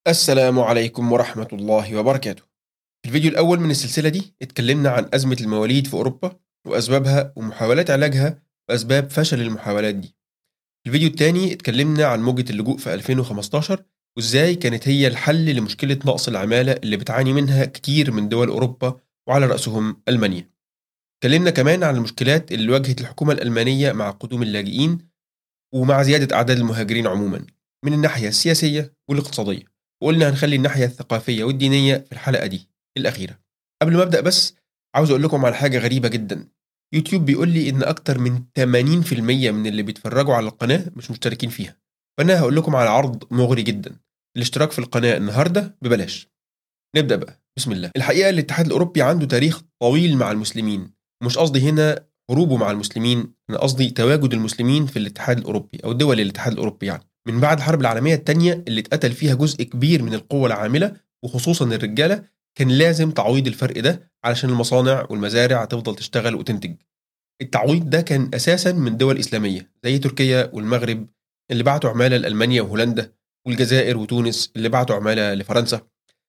السلام عليكم ورحمة الله وبركاته. في الفيديو الأول من السلسلة دي اتكلمنا عن أزمة المواليد في أوروبا وأسبابها ومحاولات علاجها وأسباب فشل المحاولات دي. في الفيديو التاني اتكلمنا عن موجة اللجوء في 2015 وإزاي كانت هي الحل لمشكلة نقص العمالة اللي بتعاني منها كتير من دول أوروبا وعلى رأسهم ألمانيا. اتكلمنا كمان عن المشكلات اللي واجهت الحكومة الألمانية مع قدوم اللاجئين ومع زيادة أعداد المهاجرين عموما من الناحية السياسية والاقتصادية. وقلنا هنخلي الناحية الثقافية والدينية في الحلقة دي الأخيرة قبل ما أبدأ بس عاوز أقول لكم على حاجة غريبة جدا يوتيوب بيقول لي إن أكتر من 80% من اللي بيتفرجوا على القناة مش مشتركين فيها فأنا هقول لكم على عرض مغري جدا الاشتراك في القناة النهاردة ببلاش نبدأ بقى بسم الله الحقيقة الاتحاد الأوروبي عنده تاريخ طويل مع المسلمين ومش قصدي هنا حروبه مع المسلمين أنا قصدي تواجد المسلمين في الاتحاد الأوروبي أو دول الاتحاد الأوروبي يعني من بعد الحرب العالمية الثانية اللي اتقتل فيها جزء كبير من القوة العاملة وخصوصا الرجالة كان لازم تعويض الفرق ده علشان المصانع والمزارع تفضل تشتغل وتنتج التعويض ده كان أساسا من دول إسلامية زي تركيا والمغرب اللي بعتوا عمالة لألمانيا وهولندا والجزائر وتونس اللي بعتوا عمالة لفرنسا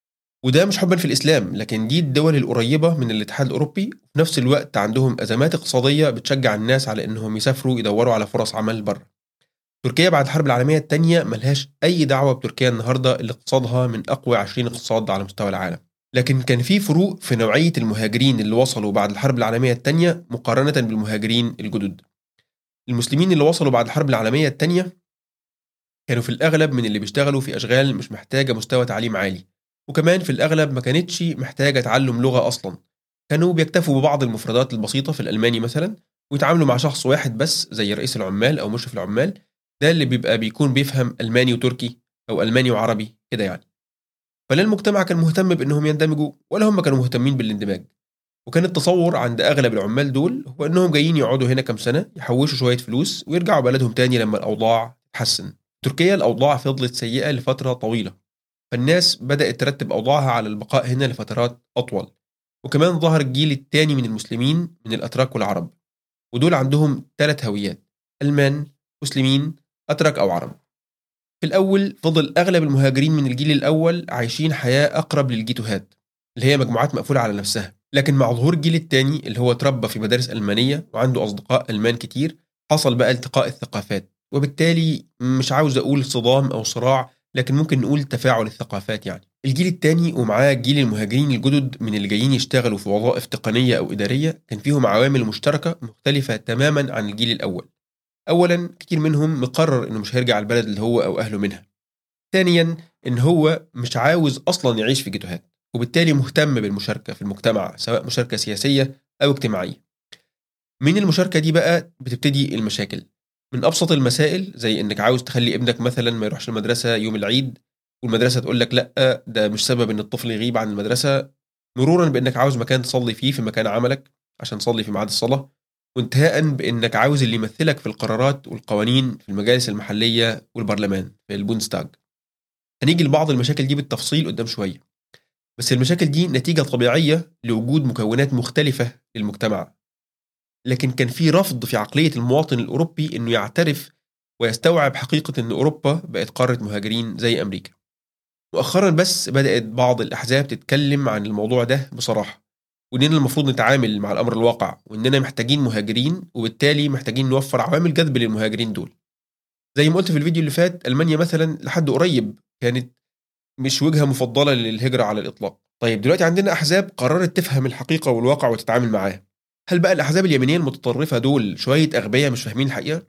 وده مش حبا في الإسلام لكن دي الدول القريبة من الاتحاد الأوروبي وفي نفس الوقت عندهم أزمات اقتصادية بتشجع الناس على إنهم يسافروا يدوروا على فرص عمل بره تركيا بعد الحرب العالمية الثانية ملهاش أي دعوة بتركيا النهاردة اللي اقتصادها من أقوى 20 اقتصاد على مستوى العالم لكن كان في فروق في نوعية المهاجرين اللي وصلوا بعد الحرب العالمية الثانية مقارنة بالمهاجرين الجدد المسلمين اللي وصلوا بعد الحرب العالمية الثانية كانوا في الأغلب من اللي بيشتغلوا في أشغال مش محتاجة مستوى تعليم عالي وكمان في الأغلب ما كانتش محتاجة تعلم لغة أصلا كانوا بيكتفوا ببعض المفردات البسيطة في الألماني مثلا ويتعاملوا مع شخص واحد بس زي رئيس العمال أو مشرف العمال ده اللي بيبقى بيكون بيفهم ألماني وتركي أو ألماني وعربي كده يعني فلا المجتمع كان مهتم بأنهم يندمجوا ولا هم كانوا مهتمين بالاندماج وكان التصور عند أغلب العمال دول هو أنهم جايين يقعدوا هنا كام سنة يحوشوا شوية فلوس ويرجعوا بلدهم تاني لما الأوضاع تتحسن تركيا الأوضاع فضلت سيئة لفترة طويلة فالناس بدأت ترتب أوضاعها على البقاء هنا لفترات أطول وكمان ظهر الجيل الثاني من المسلمين من الأتراك والعرب ودول عندهم ثلاث هويات ألمان مسلمين أتراك أو عرب في الأول فضل أغلب المهاجرين من الجيل الأول عايشين حياة أقرب للجيتوهات اللي هي مجموعات مقفولة على نفسها لكن مع ظهور الجيل الثاني اللي هو تربى في مدارس ألمانية وعنده أصدقاء ألمان كتير حصل بقى التقاء الثقافات وبالتالي مش عاوز أقول صدام أو صراع لكن ممكن نقول تفاعل الثقافات يعني الجيل الثاني ومعاه جيل المهاجرين الجدد من اللي جايين يشتغلوا في وظائف تقنية أو إدارية كان فيهم عوامل مشتركة مختلفة تماما عن الجيل الأول اولا كتير منهم مقرر انه مش هيرجع البلد اللي هو او اهله منها ثانيا ان هو مش عاوز اصلا يعيش في جيتوهات وبالتالي مهتم بالمشاركه في المجتمع سواء مشاركه سياسيه او اجتماعيه من المشاركه دي بقى بتبتدي المشاكل من ابسط المسائل زي انك عاوز تخلي ابنك مثلا ما يروحش المدرسه يوم العيد والمدرسه تقول لك لا ده مش سبب ان الطفل يغيب عن المدرسه مرورا بانك عاوز مكان تصلي فيه في مكان عملك عشان تصلي في ميعاد الصلاه وانتهاء بانك عاوز اللي يمثلك في القرارات والقوانين في المجالس المحليه والبرلمان في البونستاج هنيجي لبعض المشاكل دي بالتفصيل قدام شويه بس المشاكل دي نتيجه طبيعيه لوجود مكونات مختلفه للمجتمع لكن كان في رفض في عقليه المواطن الاوروبي انه يعترف ويستوعب حقيقه ان اوروبا بقت قاره مهاجرين زي امريكا مؤخرا بس بدات بعض الاحزاب تتكلم عن الموضوع ده بصراحه واننا المفروض نتعامل مع الامر الواقع واننا محتاجين مهاجرين وبالتالي محتاجين نوفر عوامل جذب للمهاجرين دول زي ما قلت في الفيديو اللي فات المانيا مثلا لحد قريب كانت مش وجهه مفضله للهجره على الاطلاق طيب دلوقتي عندنا احزاب قررت تفهم الحقيقه والواقع وتتعامل معاه هل بقى الاحزاب اليمينيه المتطرفه دول شويه اغبياء مش فاهمين الحقيقه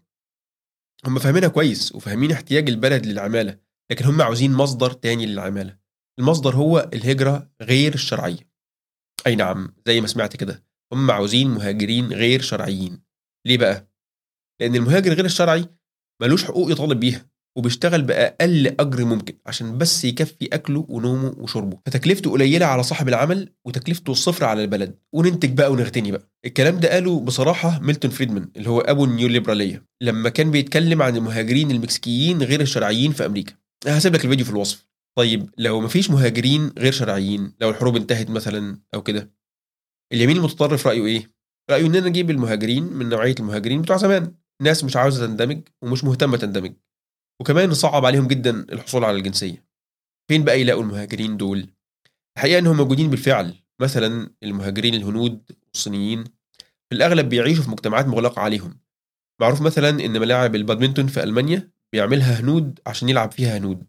هم فاهمينها كويس وفاهمين احتياج البلد للعماله لكن هم عاوزين مصدر تاني للعماله المصدر هو الهجره غير الشرعيه اي نعم زي ما سمعت كده هم عاوزين مهاجرين غير شرعيين ليه بقى لان المهاجر غير الشرعي ملوش حقوق يطالب بيها وبيشتغل باقل اجر ممكن عشان بس يكفي اكله ونومه وشربه فتكلفته قليله على صاحب العمل وتكلفته صفر على البلد وننتج بقى ونغتني بقى الكلام ده قاله بصراحه ميلتون فريدمان اللي هو ابو النيو ليبراليه لما كان بيتكلم عن المهاجرين المكسيكيين غير الشرعيين في امريكا هسيب لك الفيديو في الوصف طيب لو مفيش مهاجرين غير شرعيين لو الحروب انتهت مثلا او كده اليمين المتطرف رايه ايه رايه اننا نجيب المهاجرين من نوعيه المهاجرين بتوع زمان ناس مش عاوزه تندمج ومش مهتمه تندمج وكمان نصعب عليهم جدا الحصول على الجنسيه فين بقى يلاقوا المهاجرين دول الحقيقه انهم موجودين بالفعل مثلا المهاجرين الهنود والصينيين في الاغلب بيعيشوا في مجتمعات مغلقه عليهم معروف مثلا ان ملاعب البادمنتون في المانيا بيعملها هنود عشان يلعب فيها هنود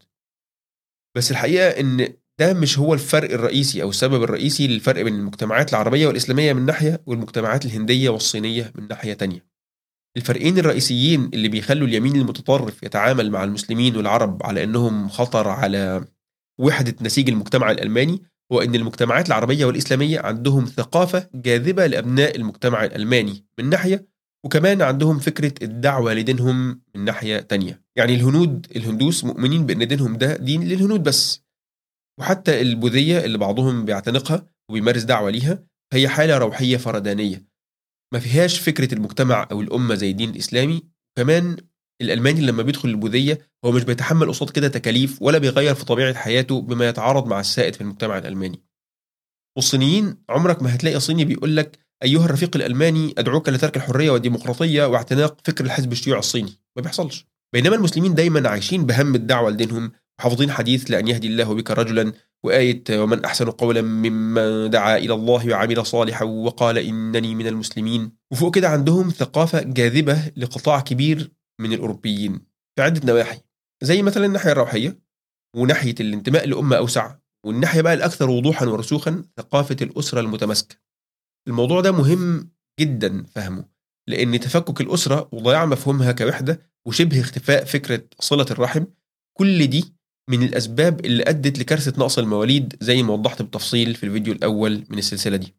بس الحقيقه ان ده مش هو الفرق الرئيسي او السبب الرئيسي للفرق بين المجتمعات العربيه والاسلاميه من ناحيه والمجتمعات الهنديه والصينيه من ناحيه تانية الفرقين الرئيسيين اللي بيخلوا اليمين المتطرف يتعامل مع المسلمين والعرب على انهم خطر على وحده نسيج المجتمع الالماني هو ان المجتمعات العربيه والاسلاميه عندهم ثقافه جاذبه لابناء المجتمع الالماني من ناحيه وكمان عندهم فكره الدعوه لدينهم من ناحيه تانية يعني الهنود الهندوس مؤمنين بان دينهم ده دين للهنود بس وحتى البوذيه اللي بعضهم بيعتنقها وبيمارس دعوه ليها هي حاله روحيه فردانيه ما فيهاش فكره المجتمع او الامه زي الدين الاسلامي كمان الالماني لما بيدخل البوذيه هو مش بيتحمل قصاد كده تكاليف ولا بيغير في طبيعه حياته بما يتعارض مع السائد في المجتمع الالماني والصينيين عمرك ما هتلاقي صيني بيقول لك ايها الرفيق الالماني ادعوك لترك الحريه والديمقراطيه واعتناق فكر الحزب الشيوعي الصيني ما بيحصلش بينما المسلمين دايما عايشين بهم الدعوه لدينهم وحافظين حديث لان يهدي الله بك رجلا وآية ومن أحسن قولا ممن دعا إلى الله وعمل صالحا وقال إنني من المسلمين وفوق كده عندهم ثقافة جاذبة لقطاع كبير من الأوروبيين في عدة نواحي زي مثلا الناحية الروحية وناحية الانتماء لأمة أوسع والناحية بقى الأكثر وضوحا ورسوخا ثقافة الأسرة المتماسكة الموضوع ده مهم جدا فهمه لأن تفكك الأسرة وضياع مفهومها كوحدة وشبه اختفاء فكرة صلة الرحم كل دي من الأسباب اللي أدت لكارثة نقص المواليد زي ما وضحت بالتفصيل في الفيديو الأول من السلسلة دي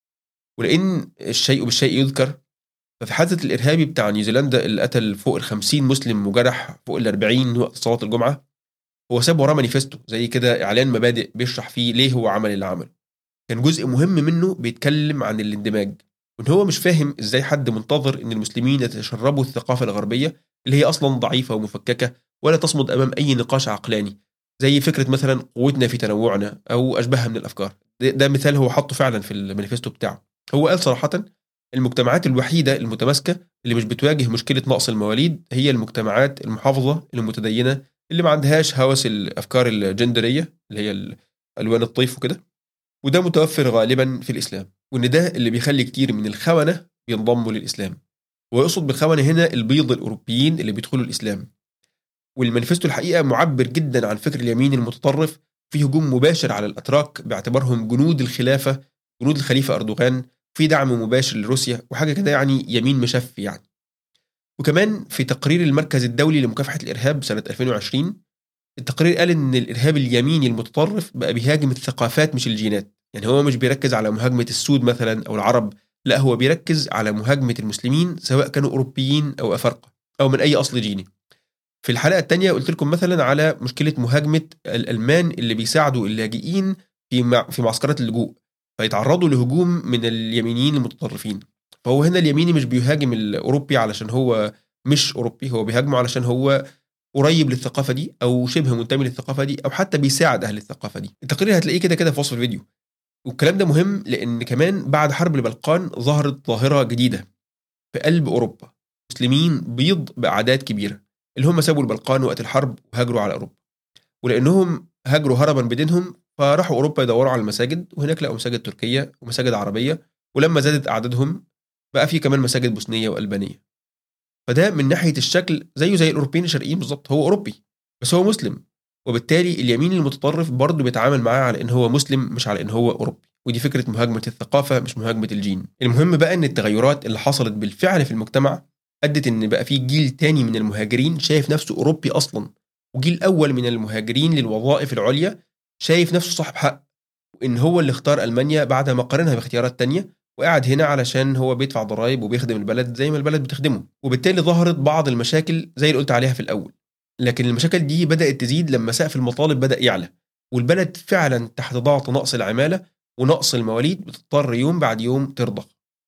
ولأن الشيء بالشيء يذكر ففي حادثة الإرهابي بتاع نيوزيلندا اللي قتل فوق ال 50 مسلم وجرح فوق ال 40 وقت صلاة الجمعة هو ساب وراه مانيفستو زي كده إعلان مبادئ بيشرح فيه ليه هو عمل اللي عمله كان جزء مهم منه بيتكلم عن الاندماج وإن هو مش فاهم إزاي حد منتظر إن المسلمين يتشربوا الثقافة الغربية اللي هي أصلا ضعيفة ومفككة ولا تصمد أمام أي نقاش عقلاني زي فكرة مثلا قوتنا في تنوعنا أو أشبهها من الأفكار ده مثال هو حطه فعلا في المانيفستو بتاعه هو قال صراحة المجتمعات الوحيدة المتماسكة اللي مش بتواجه مشكلة نقص المواليد هي المجتمعات المحافظة المتدينة اللي ما عندهاش هوس الأفكار الجندرية اللي هي ألوان الطيف وكده وده متوفر غالبا في الإسلام وإن ده اللي بيخلي كتير من الخونة ينضموا للإسلام ويقصد بالخونة هنا البيض الأوروبيين اللي بيدخلوا الإسلام والمانيفستو الحقيقة معبر جدا عن فكر اليمين المتطرف في هجوم مباشر على الأتراك باعتبارهم جنود الخلافة جنود الخليفة أردوغان في دعم مباشر لروسيا وحاجة كده يعني يمين مشفي يعني وكمان في تقرير المركز الدولي لمكافحة الإرهاب سنة 2020 التقرير قال إن الإرهاب اليميني المتطرف بقى بيهاجم الثقافات مش الجينات يعني هو مش بيركز على مهاجمة السود مثلا أو العرب لا هو بيركز على مهاجمة المسلمين سواء كانوا أوروبيين أو أفارقة أو من أي أصل جيني في الحلقة الثانية قلت لكم مثلا على مشكلة مهاجمة الألمان اللي بيساعدوا اللاجئين في في معسكرات اللجوء فيتعرضوا لهجوم من اليمينيين المتطرفين فهو هنا اليميني مش بيهاجم الأوروبي علشان هو مش أوروبي هو بيهاجمه علشان هو قريب للثقافة دي أو شبه منتمي للثقافة دي أو حتى بيساعد أهل الثقافة دي التقرير هتلاقيه كده كده في وصف الفيديو والكلام ده مهم لأن كمان بعد حرب البلقان ظهرت ظاهرة جديدة في قلب أوروبا مسلمين بيض بأعداد كبيرة اللي هم سابوا البلقان وقت الحرب وهاجروا على أوروبا ولأنهم هاجروا هربا بدينهم فراحوا أوروبا يدوروا على المساجد وهناك لقوا مساجد تركية ومساجد عربية ولما زادت أعدادهم بقى في كمان مساجد بوسنية وألبانية فده من ناحية الشكل زيه زي الأوروبيين الشرقيين بالظبط هو أوروبي بس هو مسلم وبالتالي اليمين المتطرف برضه بيتعامل معاه على ان هو مسلم مش على ان هو اوروبي ودي فكره مهاجمه الثقافه مش مهاجمه الجين المهم بقى ان التغيرات اللي حصلت بالفعل في المجتمع ادت ان بقى في جيل تاني من المهاجرين شايف نفسه اوروبي اصلا وجيل اول من المهاجرين للوظائف العليا شايف نفسه صاحب حق وان هو اللي اختار المانيا بعد ما قارنها باختيارات تانية وقاعد هنا علشان هو بيدفع ضرائب وبيخدم البلد زي ما البلد بتخدمه وبالتالي ظهرت بعض المشاكل زي اللي قلت عليها في الاول لكن المشاكل دي بدات تزيد لما سقف المطالب بدا يعلى والبلد فعلا تحت ضغط نقص العماله ونقص المواليد بتضطر يوم بعد يوم ترضخ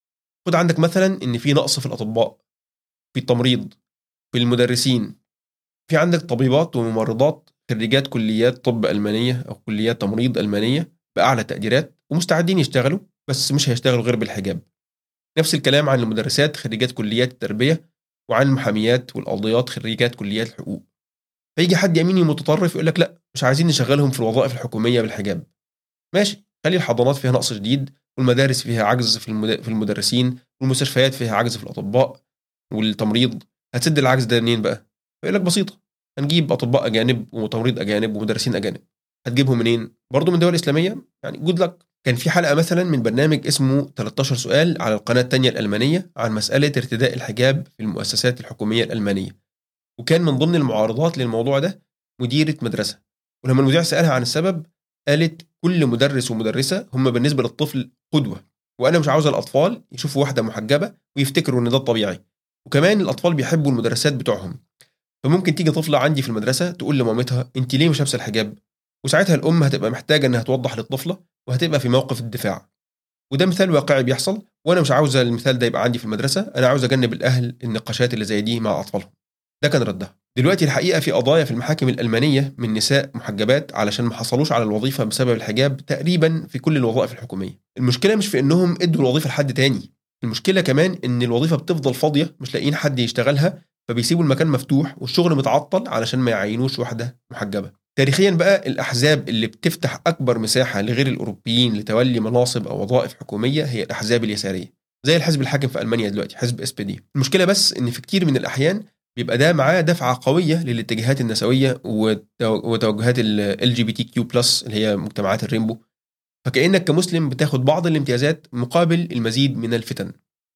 خد عندك مثلا ان في نقص في الاطباء في التمريض في المدرسين في عندك طبيبات وممرضات خريجات كليات طب ألمانية أو كليات تمريض ألمانية بأعلى تقديرات ومستعدين يشتغلوا بس مش هيشتغلوا غير بالحجاب نفس الكلام عن المدرسات خريجات كليات التربية وعن المحاميات والقاضيات خريجات كليات الحقوق فيجي حد يميني متطرف يقول لك لا مش عايزين نشغلهم في الوظائف الحكوميه بالحجاب ماشي خلي الحضانات فيها نقص شديد والمدارس فيها عجز في في المدرسين والمستشفيات فيها عجز في الاطباء والتمريض هتسد العجز ده منين بقى؟ يقول لك بسيطه هنجيب اطباء اجانب وتمريض اجانب ومدرسين اجانب هتجيبهم منين؟ برضه من دول اسلاميه يعني جود لك كان في حلقه مثلا من برنامج اسمه 13 سؤال على القناه الثانيه الالمانيه عن مساله ارتداء الحجاب في المؤسسات الحكوميه الالمانيه وكان من ضمن المعارضات للموضوع ده مديره مدرسه ولما المذيع سالها عن السبب قالت كل مدرس ومدرسه هم بالنسبه للطفل قدوه وانا مش عاوز الاطفال يشوفوا واحده محجبه ويفتكروا ان ده الطبيعي وكمان الاطفال بيحبوا المدرسات بتوعهم فممكن تيجي طفله عندي في المدرسه تقول لمامتها انت ليه مش لابسه الحجاب وساعتها الام هتبقى محتاجه انها توضح للطفله وهتبقى في موقف الدفاع وده مثال واقعي بيحصل وانا مش عاوز المثال ده يبقى عندي في المدرسه انا عاوز اجنب الاهل النقاشات اللي زي دي مع اطفالهم ده كان ردها دلوقتي الحقيقه في قضايا في المحاكم الالمانيه من نساء محجبات علشان ما حصلوش على الوظيفه بسبب الحجاب تقريبا في كل الوظائف الحكوميه المشكله مش في انهم ادوا الوظيفه لحد تاني المشكله كمان ان الوظيفه بتفضل فاضيه مش لاقيين حد يشتغلها فبيسيبوا المكان مفتوح والشغل متعطل علشان ما يعينوش واحده محجبه تاريخيا بقى الاحزاب اللي بتفتح اكبر مساحه لغير الاوروبيين لتولي مناصب او وظائف حكوميه هي الاحزاب اليساريه زي الحزب الحاكم في المانيا دلوقتي حزب اس بي دي المشكله بس ان في كتير من الاحيان بيبقى ده معاه دفعه قويه للاتجاهات النسويه وتوجهات ال جي بي تي كيو بلس اللي هي مجتمعات الريمبو فكانك كمسلم بتاخد بعض الامتيازات مقابل المزيد من الفتن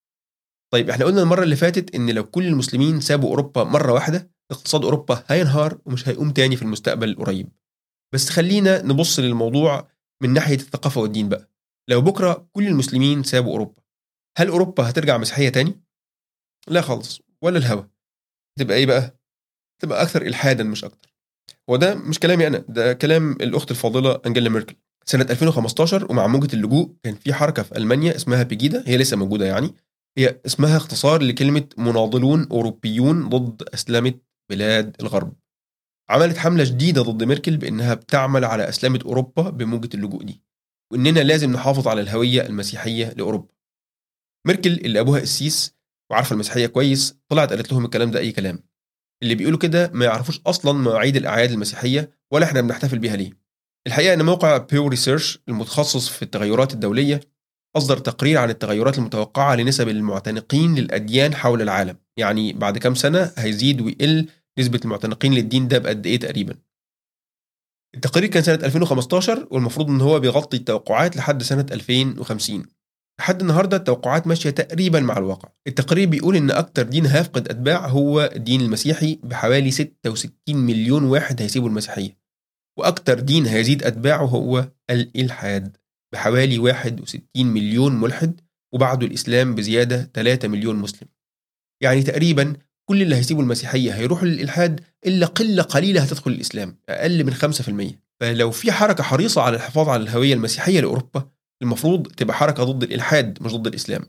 طيب احنا قلنا المره اللي فاتت ان لو كل المسلمين سابوا اوروبا مره واحده اقتصاد اوروبا هينهار ومش هيقوم تاني في المستقبل القريب بس خلينا نبص للموضوع من ناحيه الثقافه والدين بقى لو بكره كل المسلمين سابوا اوروبا هل اوروبا هترجع مسيحيه تاني لا خالص ولا الهوى تبقى ايه بقى تبقى اكثر الحادا مش اكتر وده مش كلامي انا ده كلام الاخت الفاضله انجيلا ميركل سنه 2015 ومع موجه اللجوء كان في حركه في المانيا اسمها بيجيدا هي لسه موجوده يعني هي اسمها اختصار لكلمه مناضلون اوروبيون ضد اسلمه بلاد الغرب عملت حمله جديده ضد ميركل بانها بتعمل على اسلمه اوروبا بموجه اللجوء دي واننا لازم نحافظ على الهويه المسيحيه لاوروبا ميركل اللي ابوها قسيس وعارفه المسيحيه كويس طلعت قالت لهم الكلام ده اي كلام اللي بيقولوا كده ما يعرفوش اصلا مواعيد الاعياد المسيحيه ولا احنا بنحتفل بيها ليه الحقيقه ان موقع بيو ريسيرش المتخصص في التغيرات الدوليه اصدر تقرير عن التغيرات المتوقعه لنسب المعتنقين للاديان حول العالم يعني بعد كام سنه هيزيد ويقل نسبه المعتنقين للدين ده بقد ايه تقريبا التقرير كان سنه 2015 والمفروض ان هو بيغطي التوقعات لحد سنه 2050 لحد النهارده التوقعات ماشيه تقريبا مع الواقع التقرير بيقول ان اكتر دين هيفقد اتباع هو الدين المسيحي بحوالي 66 مليون واحد هيسيبوا المسيحيه واكتر دين هيزيد اتباعه هو الالحاد بحوالي 61 مليون ملحد وبعده الاسلام بزياده 3 مليون مسلم يعني تقريبا كل اللي هيسيبوا المسيحيه هيروحوا للالحاد الا قله قليله هتدخل الاسلام اقل من 5% فلو في حركه حريصه على الحفاظ على الهويه المسيحيه لاوروبا المفروض تبقى حركه ضد الالحاد مش ضد الاسلام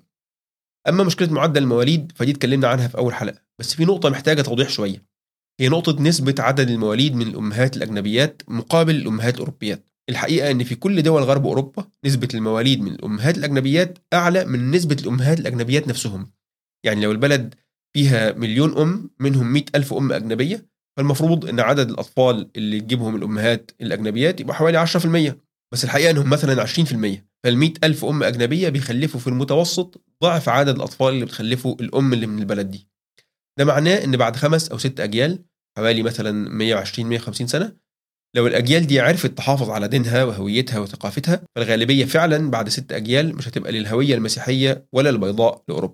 اما مشكله معدل المواليد فدي اتكلمنا عنها في اول حلقه بس في نقطه محتاجه توضيح شويه هي نقطه نسبه عدد المواليد من الامهات الاجنبيات مقابل الامهات الاوروبيات الحقيقه ان في كل دول غرب اوروبا نسبه المواليد من الامهات الاجنبيات اعلى من نسبه الامهات الاجنبيات نفسهم يعني لو البلد فيها مليون ام منهم مئة ألف ام اجنبيه فالمفروض ان عدد الاطفال اللي تجيبهم الامهات الاجنبيات يبقى حوالي 10% بس الحقيقه انهم مثلا 20% فال ألف ام اجنبيه بيخلفوا في المتوسط ضعف عدد الاطفال اللي بتخلفوا الام اللي من البلد دي ده معناه ان بعد خمس او ست اجيال حوالي مثلا 120 150 سنه لو الاجيال دي عرفت تحافظ على دينها وهويتها وثقافتها فالغالبيه فعلا بعد ست اجيال مش هتبقى للهويه المسيحيه ولا البيضاء لاوروبا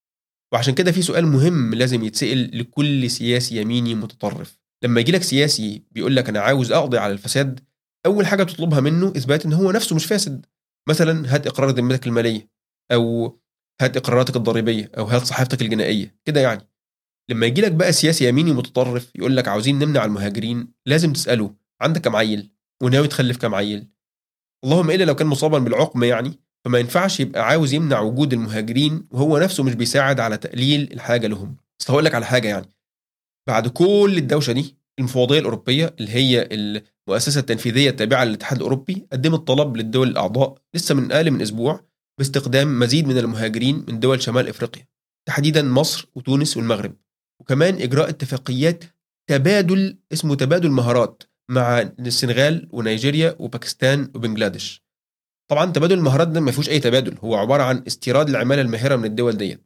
وعشان كده في سؤال مهم لازم يتسال لكل سياسي يميني متطرف لما يجي لك سياسي بيقول لك انا عاوز اقضي على الفساد اول حاجه تطلبها منه اثبات ان هو نفسه مش فاسد مثلا هات اقرار ذمتك الماليه او هات اقراراتك الضريبيه او هات صحيفتك الجنائيه كده يعني لما يجي لك بقى سياسي يميني متطرف يقول لك عاوزين نمنع المهاجرين لازم تساله عندك كم عيل وناوي تخلف كم عيل اللهم الا لو كان مصابا بالعقم يعني فما ينفعش يبقى عاوز يمنع وجود المهاجرين وهو نفسه مش بيساعد على تقليل الحاجه لهم بس هقول لك على حاجه يعني بعد كل الدوشه دي المفوضيه الاوروبيه اللي هي المؤسسه التنفيذيه التابعه للاتحاد الاوروبي قدمت طلب للدول الاعضاء لسه من اقل من اسبوع باستخدام مزيد من المهاجرين من دول شمال افريقيا تحديدا مصر وتونس والمغرب وكمان اجراء اتفاقيات تبادل اسمه تبادل مهارات مع السنغال ونيجيريا وباكستان وبنجلاديش طبعا تبادل المهارات ده ما فيهوش اي تبادل هو عباره عن استيراد العماله الماهره من الدول ديت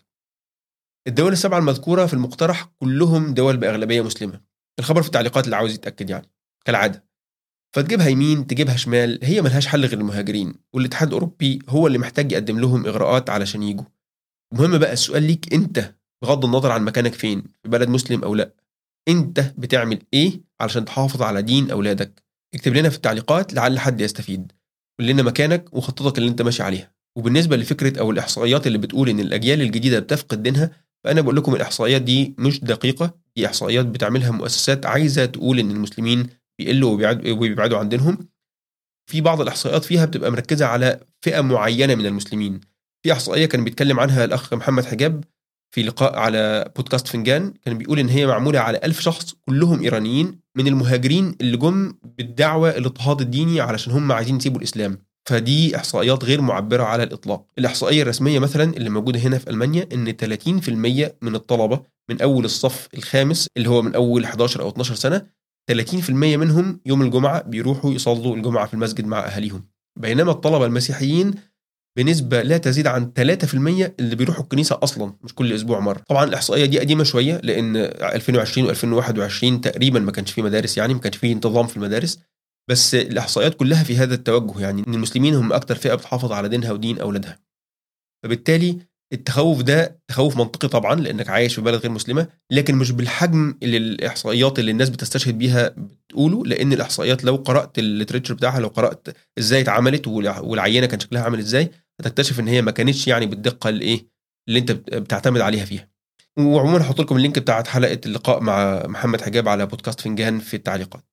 الدول السبعه المذكوره في المقترح كلهم دول باغلبيه مسلمه الخبر في التعليقات اللي عاوز يتاكد يعني كالعاده فتجيبها يمين تجيبها شمال هي ملهاش حل غير المهاجرين والاتحاد الاوروبي هو اللي محتاج يقدم لهم اغراءات علشان يجوا المهم بقى السؤال ليك انت بغض النظر عن مكانك فين في بلد مسلم او لا انت بتعمل ايه علشان تحافظ على دين اولادك اكتب لنا في التعليقات لعل حد يستفيد قول لنا مكانك وخطتك اللي انت ماشي عليها وبالنسبه لفكره او الاحصائيات اللي بتقول ان الاجيال الجديده بتفقد دينها فانا بقول لكم الاحصائيات دي مش دقيقه دي احصائيات بتعملها مؤسسات عايزه تقول ان المسلمين بيقلوا وبيبعدوا عن دينهم في بعض الاحصائيات فيها بتبقى مركزه على فئه معينه من المسلمين في احصائيه كان بيتكلم عنها الاخ محمد حجاب في لقاء على بودكاست فنجان كان بيقول ان هي معموله على ألف شخص كلهم ايرانيين من المهاجرين اللي جم بالدعوه الاضطهاد الديني علشان هم عايزين يسيبوا الاسلام فدي احصائيات غير معبره على الاطلاق الاحصائيه الرسميه مثلا اللي موجوده هنا في المانيا ان 30% من الطلبه من اول الصف الخامس اللي هو من اول 11 او 12 سنه 30% منهم يوم الجمعه بيروحوا يصلوا الجمعه في المسجد مع اهاليهم بينما الطلبه المسيحيين بنسبه لا تزيد عن 3% اللي بيروحوا الكنيسه اصلا مش كل اسبوع مره طبعا الاحصائيه دي قديمه شويه لان 2020 و2021 تقريبا ما كانش في مدارس يعني ما كانش في انتظام في المدارس بس الاحصائيات كلها في هذا التوجه يعني ان المسلمين هم اكثر فئه بتحافظ على دينها ودين اولادها فبالتالي التخوف ده تخوف منطقي طبعا لانك عايش في بلد غير مسلمه لكن مش بالحجم اللي الاحصائيات اللي الناس بتستشهد بيها بتقوله لان الاحصائيات لو قرات الليتريتشر بتاعها لو قرات ازاي اتعملت والعينه كان شكلها عامل ازاي هتكتشف ان هي ما كانتش يعني بالدقه الايه اللي انت بتعتمد عليها فيها وعموما هحط لكم اللينك بتاعت حلقه اللقاء مع محمد حجاب على بودكاست فنجان في التعليقات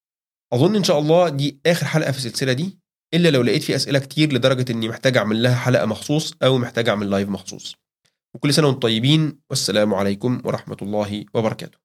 اظن ان شاء الله دي اخر حلقه في السلسله دي الا لو لقيت في اسئله كتير لدرجه اني محتاج اعمل لها حلقه مخصوص او محتاج اعمل لايف مخصوص وكل سنه وانتم طيبين والسلام عليكم ورحمه الله وبركاته